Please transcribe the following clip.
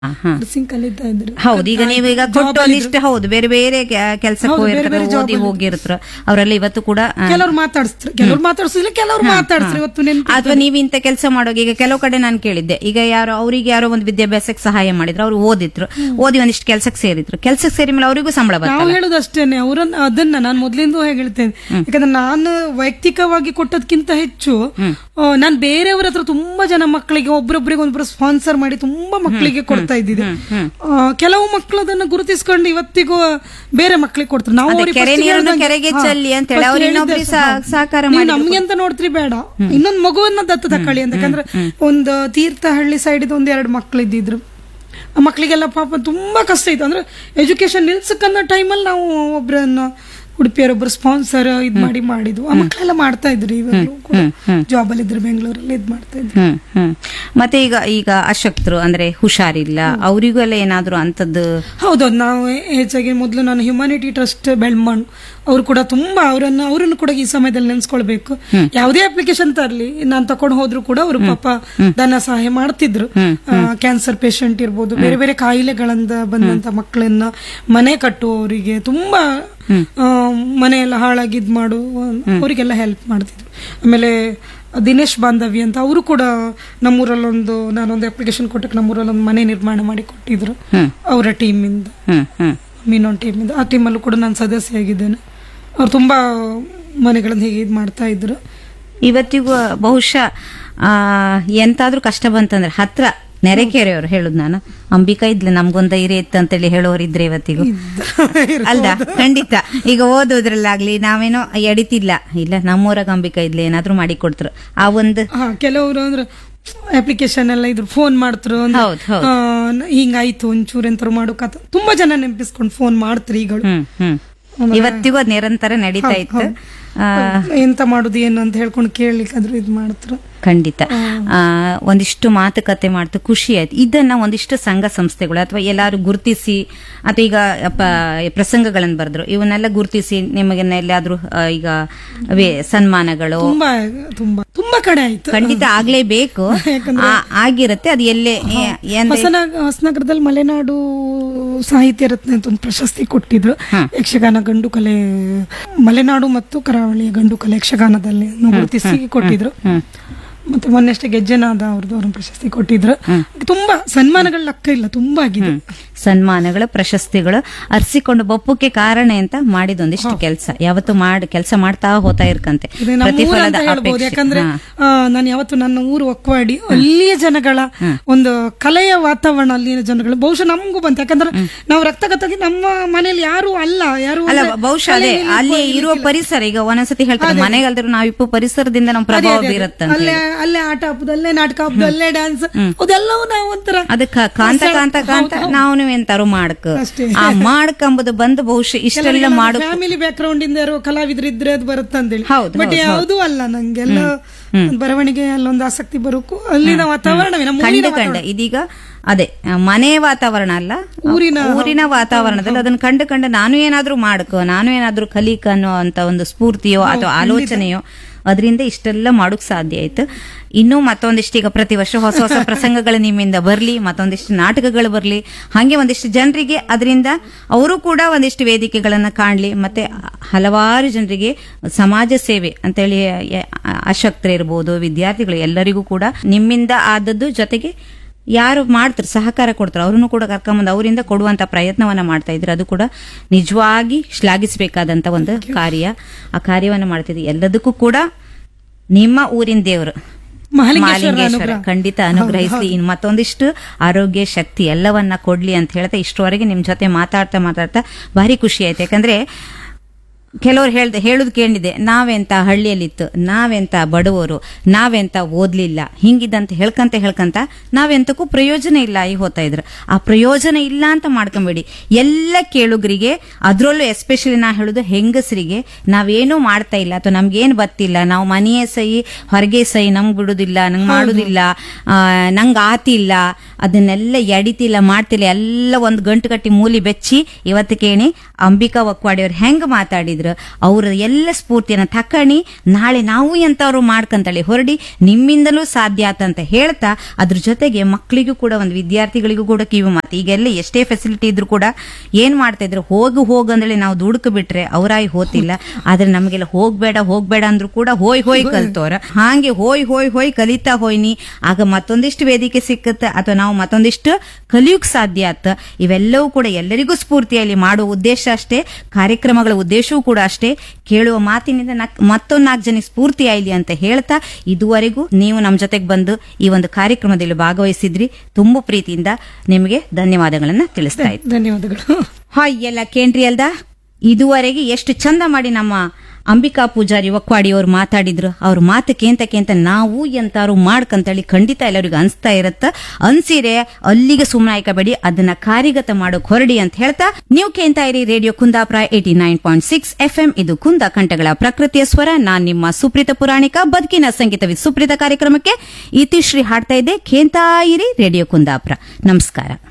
ಹಾ. ನರ್ಸಿಂಗ್ ಕಲಿತಾ ಇದ್ರು ಹೌದು ಈಗ ನೀವು ಈಗ ಕೊಟ್ಟು ಒಂದಿಷ್ಟು ಹೌದು ಬೇರೆ ಬೇರೆ ಕೆಲಸಕ್ಕೆ ಹೌದು, ಬೇರೆ ಹೋಗಿರ್ತಾರೆ ಬೇರೆ job ಓದಿ ಅಲ್ಲಿ. ಹೋಗಿರ್ತಾರೆ ಅವರೆಲ್ಲ ಇವತ್ತು ಕೂಡ ಆ, ಕೆಲವ್ರು ಮಾತಾಡಿಸ್ತಾರೆ ಕೆಲವ್ರು ಮಾತಾಡ್ಸಿಲ್ಲ ಕೆಲವ್ರು ಮಾತಾಡ್ತಾರೆ ಇವತ್ತು ನೆನ್ಪು ಅಥವಾ ನೀವು ಇಂಥ ಕೆಲಸ ಮಾಡೋಗ ಈಗ ಕೆಲವು ಕಡೆ ನಾನು ಕೇಳಿದ್ದೆ ಈಗ ಯಾರೋ ಅವರಿಗೆ ಯಾರೋ ಒಂದು ವಿದ್ಯಾಭ್ಯಾಸಕ್ಕೆ ಸಹಾಯ ಮಾಡಿದ್ರು ಅವ್ರು ಓದಿದ್ರು ಓದಿ ಒಂದಿಷ್ಟು ಕೆಲಸಕ್ಕೆ ಸೇರಿದ್ರು ಕೆಲಸಕ್ಕೆ ಸೇರಿ ಮೇಲೆ ಅವರಿಗೂ ಸಂಬಳ ನಾವು ಬರ್ತಲ್ಲ ಹೇಳೋದು ಅಷ್ಟೇನೆ ಅವರನ್ನ ಅದನ್ನ ನಾನು ಮೊದ್ಲಿಂದ ಹೇಗೆ ಹೇಳ್ತೇನೆ ಯಾಕಂದ್ರೆ ನಾನು ವೈಯಕ್ತಿಕವಾಗಿ ಕೊಟ್ಟದ್ಕಿಂತ ಹೆಚ್ಚು ನಾನು ಬೇರೆಯವ್ರ ಹತ್ರ ತುಂಬಾ ಜನ ಮಕ್ಕಳಿಗೆ ಒಬ್ರೊಬ್ರಿಗೆ ಒಬ್ರು ಸ್ಪಾನ್ಸರ್ ಮಾಡಿ ತುಂಬಾ ಮಕ್ಕಳಿಗೆ ಕೊಡ್ತಾ ಇದ್ದಿದ್ದೆ ಆ, ಕೆಲವು ಮಕ್ಕಳು ಅದನ್ನ ಗುರುತಿಸ್ಕೊಂಡು ಇವತ್ತಿಗೂ ಬೇರೆ ಮಕ್ಕಳಿಗೆ ಕೊಡ್ತಾರೆ ನಾವು ಅದೇ, ಅವ್ರಿಗೆ ಕೆರೆ first ನೀರನ್ನು ಹೇಳ್ದಂಗೆ- ಕೆರೆಗೆ ಹಾ, ಚೆಲ್ಲಿ ಅಂತ ಹೇಳಿ first ಅವ್ರು ಹೇಳಿದ್ದೆ ಇನ್ನೊಬ್ರಿಗೆ ಸಹ. ಸಹ- ಸಹಕಾರ ನೀವು ಮಾಡಿದ್ರು ನಮ್ಗೆ ಅಂತ ನೋಡ್ತ್ರಿ ಬೇಡ ಇನ್ನೊಂದು ಮಗುವನ್ನ ದತ್ತು ತಕೊಳ್ಳಿ ಅಂತ ಯಾಕಂದ್ರೆ ಒಂದು ತೀರ್ಥಹಳ್ಳಿ ಸೈಡ್ ಒಂದ್ ಎರಡು ಮಕ್ಳು ಇದ್ದಿದ್ರು ಆ ಮಕ್ಕಳಿಗೆಲ್ಲ ಪಾಪ ತುಂಬಾ ಕಷ್ಟ ಇತ್ತು ಅಂದ್ರೆ ಎಜುಕೇಶನ್ ನಿಲ್ಸಕ್ಕನ್ನೋ ಟೈಮಲ್ಲಿ ನಾವು ಒಬ್ರನ್ನ ಉಡುಪಿಯವರೊಬ್ರು ಸ್ಪಾನ್ಸರ್ ಇದ್ ಮಾಡಿ ಮಾಡಿದ್ವು ಆ ಮಕ್ಕಳೆಲ್ಲ ಮಾಡ್ತಾ ಇದ್ರು ಇವಾಗಲೂ ಕೂಡ ಜಾಬ್ ಅಲ್ಲಿ ಇದ್ರು ಬೆಂಗಳೂರಲ್ಲಿ ಇದ್ ಮಾಡ್ತಾ ಇದ್ರು ಹ್ಮ್ ಹ್ಮ್ ಮತ್ತೆ ಈಗ ಈಗ ಅಶಕ್ತರು ಅಂದ್ರೆ ಹುಷಾರಿಲ್ಲ ಅವರಿಗೂ ಎಲ್ಲ ಏನಾದ್ರು ಅಂತದ್ದು ಹೌದು ಅದು ನಾವು ಹೆಚ್ಚಾಗಿ ಮೊದಲು ನಾನು ಹ್ಯುಮಾನಿಟಿ ಟ್ರಸ್ಟ್ ಬೆಳ್ಮಣ್ ಅವರು ಕೂಡ ತುಂಬಾ ಅವರನ್ನು ಅವರನ್ನು ಕೂಡ ಈ ಸಮಯದಲ್ಲಿ ನೆನ್ಸ್ಕೊಳ್ಬೇಕು ಯಾವುದೇ ಅಪ್ಲಿಕೇಶನ್ ತರಲಿ ನಾನು ತಕೊಂಡು ಹೋದ್ರು ಕೂಡ ಅವರು ಪಾಪ ಧನ ಸಹಾಯ ಮಾಡ್ತಿದ್ರು ಕ್ಯಾನ್ಸರ್ ಪೇಷಂಟ್ ಇರ್ಬೋದು ಬೇರೆ ಬೇರೆ ಕಾಯಿಲೆಗಳಿಂದ ಬಂದಂತ ಮಕ್ಕಳನ್ನ ಮನೆ ಕಟ್ಟುವವರಿಗೆ ತುಂಬಾ ಆ, ಮನೆ ಎಲ್ಲ ಹಾಳಾಗಿ ಇದ್ ಮಾಡು ಅವರಿಗೆಲ್ಲ ಹೆಲ್ಪ್ ಮಾಡ್ತಿದ್ರು ಆಮೇಲೆ ದಿನೇಶ್ ಬಾಂಧವಿ ಅಂತ ಅವರು ಕೂಡ ನಮ್ಮೂರಲ್ಲೊಂದು ನಾನೊಂದು ಅಪ್ಲಿಕೇಶನ್ ಕೊಟ್ಟಕ್ಕೆ ನಮ್ಮೂರಲ್ಲಿ ಒಂದು ಮನೆ ನಿರ್ಮಾಣ ಮಾಡಿ ಕೊಟ್ಟಿದ್ರು ಅವರ ಟೀಮಿಂದ ಹ್ಮ್ ಹ್ಮ್ ಮೀನೊನ್ ಟೀಮಿಂದ ಆ ಟೀಮಲ್ಲೂ ಕೂಡ ನಾನು ಸದಸ್ಯೆಯಾಗಿದ್ದೇನೆ ಅವ್ರು ತುಂಬಾ ಮನೆಗಳನ್ನು ಹೀಗೆ ಇದು ಮಾಡ್ತಾ ಇದ್ರು ಇವತ್ತಿಗೂ ಬಹುಶಃ ಆ ಎಂತಾದ್ರೂ ಕಷ್ಟ ಬಂತಂದ್ರೆ ಹತ್ರ ನೆರೆಕೆರೆಯವರು ಹೇಳುದು ನಾನು ಅಂಬಿಕಾ ಇದ್ಲು ನಮ್ಗೊಂದು ಧೈರ್ಯ ಇತ್ತು ಅಂತೇಳಿ ಹೇಳೋರು ಇದ್ರೆ ಇವತ್ತಿಗೂ ಅಲ್ದ ಖಂಡಿತ ಈಗ ಓದೋದ್ರಲ್ಲಾಗ್ಲಿ ನಾವೇನೋ ಎಡಿತಿಲ್ಲ ಇಲ್ಲ ನಮ್ಮೂರಾಗ ಅಂಬಿಕಾ ಇದ್ಲು ಏನಾದ್ರೂ ಮಾಡಿ ಕೊಡ್ತಾರೆ ಆ ಒಂದು ಹಾ ಕೆಲವರು ಅಂದ್ರೆ ಅಪ್ಲಿಕೇಶನ್ ಎಲ್ಲ ಇದ್ರು ಫೋನ್ ಮಾಡ್ತಾರೆ ಅಂದ್ರೆ, ಹೌದ್, ಹೌದ್. ಆ, ನ- ಹಿಂಗಾಯ್ತು ಒಂಚೂರು ಎಂತಾರು ಮಾಡೋಕತ್ತ ತುಂಬಾ ಜನ ನೆನಪಿಸ್ಕೊಂಡು ಫೋನ್ ಮಾಡ್ತಾರೆ ಈಗಳು ಹ್ಮ್ ಹ್ಮ್ ಇವತ್ತಿಗೂ ಅದ್ ನಿರಂತರ ನಡೀತಾ ಇತ್ತು ಆ, ಎಂತ ಮಾಡುದು ಏನು ಅಂತ ಹೇಳ್ಕೊಂಡು ಕೇಳಲಿಕ್ಕಾದ್ರೂ ಇದು ಮಾಡ್ತಾರೆ ಖಂಡಿತ ಆ, ಒಂದಿಷ್ಟು ಮಾತುಕತೆ ಮಾಡ್ತು ಖುಷಿ ಆಯ್ತು ಇದನ್ನ ಒಂದಿಷ್ಟು ಸಂಘ ಸಂಸ್ಥೆಗಳು ಅಥವಾ ಎಲ್ಲಾರು ಗುರುತಿಸಿ ಅಥವಾ ಈಗ ಪ- ಪ್ರಸಂಗಗಳನ್ನು ಬರೆದ್ರು ಇವನ್ನೆಲ್ಲ ಗುರುತಿಸಿ ನಿಮಗೆಲ್ಲ ಎಲ್ಲಾದ್ರೂ ಆ, ಈಗ ವೇ- ಸನ್ಮಾನಗಳು ತುಂಬಾ ತುಂಬಾ ತುಂಬಾ ಕಡೆ ಆಯ್ತು ಖಂಡಿತ ಆಗ್ಲೇಬೇಕು ಆ- ಆಗಿರುತ್ತೆ ಅದು ಎಲ್ಲೇ ಏ- ಏನ್- ಹೊಸನಗ ಹೊಸನಗರದಲ್ಲಿ ಮಲೆನಾಡು ಸಾಹಿತ್ಯ ರತ್ನ ಅಂತ ಒಂದು ಪ್ರಶಸ್ತಿ ಕೊಟ್ಟಿದ್ರು ಯಕ್ಷಗಾನ ಗಂಡು ಕಲೆ ಮಲೆನಾಡು ಮತ್ತು ಕರಾವಳಿಯ ಗಂಡು ಕಲೆ ಯಕ್ಷಗಾನದಲ್ಲಿ ಗುರುತಿಸಿ ಕೊಟ್ಟಿದ್ರು ಮತ್ತೆ ಮೊನ್ನೆಷ್ಟೇ ಗೆಜ್ಜೆನಾದ ಅವ್ರದ್ದು ಅವ್ರನ್ನ ಪ್ರಶಸ್ತಿ ಕೊಟ್ಟಿದ್ರು ತುಂಬಾ ಸನ್ಮಾನಗಳ ಲೆಕ್ಕ ಇಲ್ಲ ತುಂಬಾ ಆಗಿದೆ ಸನ್ಮಾನಗಳು ಪ್ರಶಸ್ತಿಗಳು ಅರ್ಸಿಕೊಂಡು ಬಪ್ಪಕ್ಕೆ ಕಾರಣ ಅಂತ ಮಾಡಿದೊಂದಿಷ್ಟು ಕೆಲಸ ಯಾವತ್ತು ಮಾಡಿ ಕೆಲಸ ಮಾಡ್ತಾ ಹೋತಾ ಇರ್ಕಂತೆ ಇದು ನಮ್ಮ ಊರು ಪ್ರತಿಫಲದ ಅಂತ ಹೇಳ್ಬೋದು ಅಪೇಕ್ಷೆ ಯಾಕಂದ್ರೆ ಹಾ. ಆ, ನಾನು ಯಾವತ್ತು ನನ್ನ ಊರು ಒಕ್ವಾಡಿ ಅಲ್ಲಿಯ ಜನಗಳ ಒಂದು ಕಲೆಯ ವಾತಾವರಣ ಅಲ್ಲಿನ ಜನಗಳು ಬಹುಶಃ ನಮಗೂ ಬಂತು ಯಾಕಂದ್ರೆ ನಾವು ರಕ್ತಗತವಾಗಿ ನಮ್ಮ ಮನೇಲಿ ಯಾರು ಅಲ್ಲ ಯಾರು ಅಲ್ಲ ಅಂದ್ರೆ ಬಹುಶಃ ಅದೇ ಕಲೆಯಲ್ಲಿ ಅಲ್ಲಿ ಇರುವ ಪರಿಸರ ಈಗ ಒಂದೊಂದ್ಸತಿ ಹೇಳ್ತಾರೆ ಮನೆಗಲ್ದ್ರು ನಾವಿಪ್ಪು ಪರಿಸರದಿಂದ ನಮ್ಮ ಪ್ರಭಾವ ಬೀರತ್ತಂತ ಅಲ್ಲೇ ಅಲ್ಲೇ ಆಟ ಹಾಪುದು ಅಲ್ಲೇ ನಾಟಕ ಹಾಪುದು ಅಲ್ಲೇ ಡ್ಯಾನ್ಸ್ ಅದೆಲ್ಲವೂ ನಾವು ಒಂಥರ ಅದಕ್ಕ ಕಾಂತ ಕಾಂತ ಕಾಂತ ನಾವು ಎಂತಾರು ಮಾಡಕ್ ಅಷ್ಟೇ. ಆ ಮಾಡಕ್ ಅಂಬುದು ಬಂದು ಬಹುಶಃ ಇಷ್ಟೆಲ್ಲ ಮಾಡು ಫ್ಯಾಮಿಲಿ ಬ್ಯಾಕ್ ಗ್ರೌಂಡ್ ಇಂದ ಯಾರೋ ಕಲಾವಿದ್ರು ಇದ್ರೆ ಅದು ಬರುತ್ತೆ ಅಂತೇಳಿ ಹೌದು, ಬಟ್ ಯಾವುದೂ ಅಲ್ಲ ನಂಗೆಲ್ಲ ಬರವಣಿಗೆ ಅಲ್ಲೊಂದು ಆಸಕ್ತಿ ಬರೋಕು ಅಲ್ಲಿನ ವಾತಾವರಣವೇ ನಮ್ಮ ಊರಿನ ಕಂಡು ಕಂಡ ಇದೀಗ ಅದೇ ಆ, ಮನೆ ವಾತಾವರಣ ಅಲ್ಲ ಊರಿನ- ಊರಿನ ವಾತಾವರಣದಲ್ಲಿ ಅದನ್ನ ಕಂಡು ಕಂಡು ನಾನು ಏನಾದ್ರೂ ಮಾಡಕೋ ನಾನು ಏನಾದ್ರೂ ಕಲಿಕ ಅನ್ನೋ ಅಂತ ಒಂದು ಸ್ಫೂರ್ತಿಯೋ ಅಥವಾ ಆಲೋಚನೆಯೋ ಅದರಿಂದ ಇಷ್ಟೆಲ್ಲ ಮಾಡೋಕ್ ಸಾಧ್ಯ ಆಯ್ತು ಇನ್ನೂ ಮತ್ತೊಂದಿಷ್ಟು ಈಗ ಪ್ರತಿ ವರ್ಷ ಹೊಸ ಹೊಸ ಪ್ರಸಂಗಗಳು ನಿಮ್ಮಿಂದ ಬರ್ಲಿ ಮತ್ತೊಂದಿಷ್ಟು ನಾಟಕಗಳು ಬರ್ಲಿ ಹಾಗೆ ಒಂದಿಷ್ಟು ಜನರಿಗೆ ಅದರಿಂದ ಅವರು ಕೂಡ ಒಂದಿಷ್ಟು ವೇದಿಕೆಗಳನ್ನ ಕಾಣ್ಲಿ ಮತ್ತೆ ಹಲವಾರು ಜನರಿಗೆ ಸಮಾಜ ಸೇವೆ ಅಂತೇಳಿ ಯ- ಅಶಕ್ತರಿರ್ಬೋದು ವಿದ್ಯಾರ್ಥಿಗಳು ಎಲ್ಲರಿಗೂ ಕೂಡ ನಿಮ್ಮಿಂದ ಆದದ್ದು ಜೊತೆಗೆ ಯಾರು ಮಾಡ್ತಾರೆ ಸಹಕಾರ ಕೊಡ್ತಾರೆ ಅವ್ರನ್ನು ಕೂಡ ಕರ್ಕೊಂಬಂದು ಅವರಿಂದ ಕೊಡುವಂತ ಪ್ರಯತ್ನವನ್ನ ಮಾಡ್ತಾ ಇದ್ರೆ ಅದು ಕೂಡ ನಿಜವಾಗಿ ಶ್ಲಾಘಿಸಬೇಕಾದಂತ ಒಂದು ಕಾರ್ಯ ಆ ಕಾರ್ಯವನ್ನ ಮಾಡ್ತಿದ್ವಿ ಎಲ್ಲದಕ್ಕೂ ಕೂಡ ನಿಮ್ಮ ಊರಿನ ದೇವರು ಮಹಾಲಿಂಗೇಶ್ವರ ಮಾಲಿಂಗೇಶ್ವರ ಅನುಗ್ರಹ. ಖಂಡಿತ ಅನುಗ್ರಹಿಸಲಿ ಇನ್ ಮತ್ತೊಂದಿಷ್ಟು ಆರೋಗ್ಯ ಶಕ್ತಿ ಎಲ್ಲವನ್ನ ಕೊಡ್ಲಿ ಅಂತ ಹೇಳ್ತಾ ಇಷ್ಟವರೆಗೆ ನಿಮ್ ಜೊತೆ ಮಾತಾಡ್ತಾ ಮಾತಾಡ್ತಾ ಭಾರಿ ಖುಷಿ ಆಯ್ತು ಯಾಕಂದ್ರೆ ಕೆಲವ್ರು ಹೇಳ್ದೆ ಹೇಳುದು ಕೇಳಿದೆ ನಾವೆಂತ ಹಳ್ಳಿಯಲ್ಲಿತ್ತು ನಾವೆಂತ ಬಡವರು ನಾವೆಂತ ಓದ್ಲಿಲ್ಲ ಹಿಂಗಿದಂತ ಹೇಳ್ಕಂತ ಹೇಳ್ಕಂತ ನಾವೆಂತಕ್ಕೂ ಪ್ರಯೋಜನ ಇಲ್ಲ ಈ ಹೋಗ್ತಾ ಇದ್ರು ಆ ಪ್ರಯೋಜನ ಇಲ್ಲ ಅಂತ ಮಾಡ್ಕೊಂಬೇಡಿ ಎಲ್ಲ ಕೇಳುಗರಿಗೆ ಅದ್ರಲ್ಲೂ ಎಸ್ಪೆಷಲಿ ನಾ ಹೇಳುದು ಹೆಂಗಸರಿಗೆ ನಾವೇನೂ ಮಾಡ್ತಾ ಇಲ್ಲ ಅಥವಾ ನಮ್ಗೇನು ಬತ್ತಿಲ್ಲ ನಾವು ಮನೆಯೇ ಸೈ ಹೊರಗೆ ಸೈ ನಮ್ಗೆ ಬಿಡುದಿಲ್ಲ ನಂಗೆ ಮಾಡುದಿಲ್ಲ ಆ, ನಂಗ್ ಆತಿಲ್ಲ ಅದನ್ನೆಲ್ಲ ಎಡಿತಿಲ್ಲ ಮಾಡ್ತಿಲ್ಲ ಎಲ್ಲ ಒಂದು ಗಂಟು ಕಟ್ಟಿ ಮೂಲಿ ಬೆಚ್ಚಿ ಇವತ್ತು ಕೇಳಿ ಅಂಬಿಕಾ ಒಕ್ವಾಡಿ ಅವ್ರು ಹೆಂಗ್ ಮಾತಾಡಿದ್ರು ಅವ್ರ ಎಲ್ಲ ಸ್ಫೂರ್ತಿಯನ್ನ ತಕಣಿ ನಾಳೆ ನಾವು ಎಂತವ್ರು ಮಾಡ್ಕಂತಳಿ ಹೊರಡಿ ನಿಮ್ಮಿಂದಲೂ ಸಾಧ್ಯ ಆತಂತ ಹೇಳ್ತಾ ಅದ್ರ ಜೊತೆಗೆ ಮಕ್ಕಳಿಗೂ ಕೂಡ ಒಂದು ವಿದ್ಯಾರ್ಥಿಗಳಿಗೂ ಕೂಡ ಕಿವಿ ಮಾತು ಈಗೆಲ್ಲ ಎಷ್ಟೇ ಫೆಸಿಲಿಟಿ ಇದ್ರು ಕೂಡ ಏನ್ ಮಾಡ್ತಾ ಇದ್ರು ಹೋಗು ಹೋಗು ಅಂದೇಳಿ ನಾವು ದುಡುಕ ಬಿಟ್ರೆ ಅವರಾಯಿ ಹೋತಿಲ್ಲ ಆದ್ರೆ ನಮಗೆಲ್ಲ ಹೋಗ್ಬೇಡ ಹೋಗ್ಬೇಡ ಅಂದ್ರು ಕೂಡ ಹೋಯ್ ಹೋಯ್ ಕಲ್ತೋರ ಹಾಗೆ ಹೋಯ್ ಹೋಯ್ ಹೋಯ್ ಕಲಿತಾ ಹೋಯ್ನಿ ಆಗ ಮತ್ತೊಂದಿಷ್ಟು ವೇದಿಕೆ ಸಿಕ್ಕತ್ತೆ ಅಥವಾ ನಾವು ಮತ್ತೊಂದಿಷ್ಟು ಕಲಿಯೋಕ್ ಸಾಧ್ಯ ಆತ ಇವೆಲ್ಲವೂ ಕೂಡ ಎಲ್ಲರಿಗೂ ಸ್ಫೂರ್ತಿಯಲ್ಲಿ ಮಾಡುವ ಉದ್ದೇಶ ಅಷ್ಟೇ ಕಾರ್ಯಕ್ರಮಗಳ ಉದ್ದೇಶವೂ ಕೂಡ ಅಷ್ಟೇ ಕೇಳುವ ಮಾತಿನಿಂದ ನಕ್- ಮತ್ತೊಂದ್ ನಾಲ್ಕು ಜನ ಸ್ಫೂರ್ತಿ ಆಯ್ಲಿ ಅಂತ ಹೇಳ್ತಾ ಇದುವರೆಗೂ ನೀವು ನಮ್ಮ ಜೊತೆಗೆ ಬಂದು ಈ ಒಂದು ಕಾರ್ಯಕ್ರಮದಲ್ಲಿ ಭಾಗವಹಿಸಿದ್ರಿ ತುಂಬಾ ಪ್ರೀತಿಯಿಂದ ನಿಮಗೆ ಧನ್ಯವಾದಗಳನ್ನ ತಿಳಿಸ್ತಾ ಇದ್ದೀನಿ ಧನ್ಯವಾದಗಳು ಹಾಯ್ ಎಲ್ಲ ಕೇಂದ್ರಿ ಅಲ್ದ ಇದುವರೆಗೆ ಎಷ್ಟು ಚಂದ ಮಾಡಿ ನಮ್ಮ ಅಂಬಿಕಾ ಪೂಜಾರಿ ಒಕ್ವಾಡಿ ಅವ್ರು ಮಾತಾಡಿದ್ರು ಅವ್ರ ಮಾತು ಕೇಂತ ಕೇಂತ ನಾವು ಎಂತಾರು ಮಾಡ್ಕಂತೇಳಿ ಖಂಡಿತ ಎಲ್ಲರಿಗೂ ಅನ್ಸ್ತಾ ಇರತ್ತ ಅನ್ಸಿರೆ ಅಲ್ಲಿಗೆ ಸುಮ್ಮನೆ ಆಯ್ಕಬೇಡಿ ಅದನ್ನ ಕಾರ್ಯಗತ ಮಾಡೋಕ್ ಹೊರಡಿ ಅಂತ ಹೇಳ್ತಾ ನೀವು ಕೇಂತ ಇರಿ radio Kundapura eighty nine point six F M ಇದು ಕುಂದ ಕಂಠಗಳ ಪ್ರಕೃತಿಯ ಸ್ವರ ನಾನ್ ನಿಮ್ಮ ಸುಪ್ರೀತ ಪುರಾಣಿಕ ಬದುಕಿನ ಸಂಗೀತವಿ ಸುಪ್ರೀತ ಕಾರ್ಯಕ್ರಮಕ್ಕೆ ಇತಿಶ್ರೀ ಹಾಡ್ತಾ ಇದ್ದೆ ಕೇಂತಾ ಇರಿ ರೇಡಿಯೋ ಕುಂದಾಪುರ ನಮಸ್ಕಾರ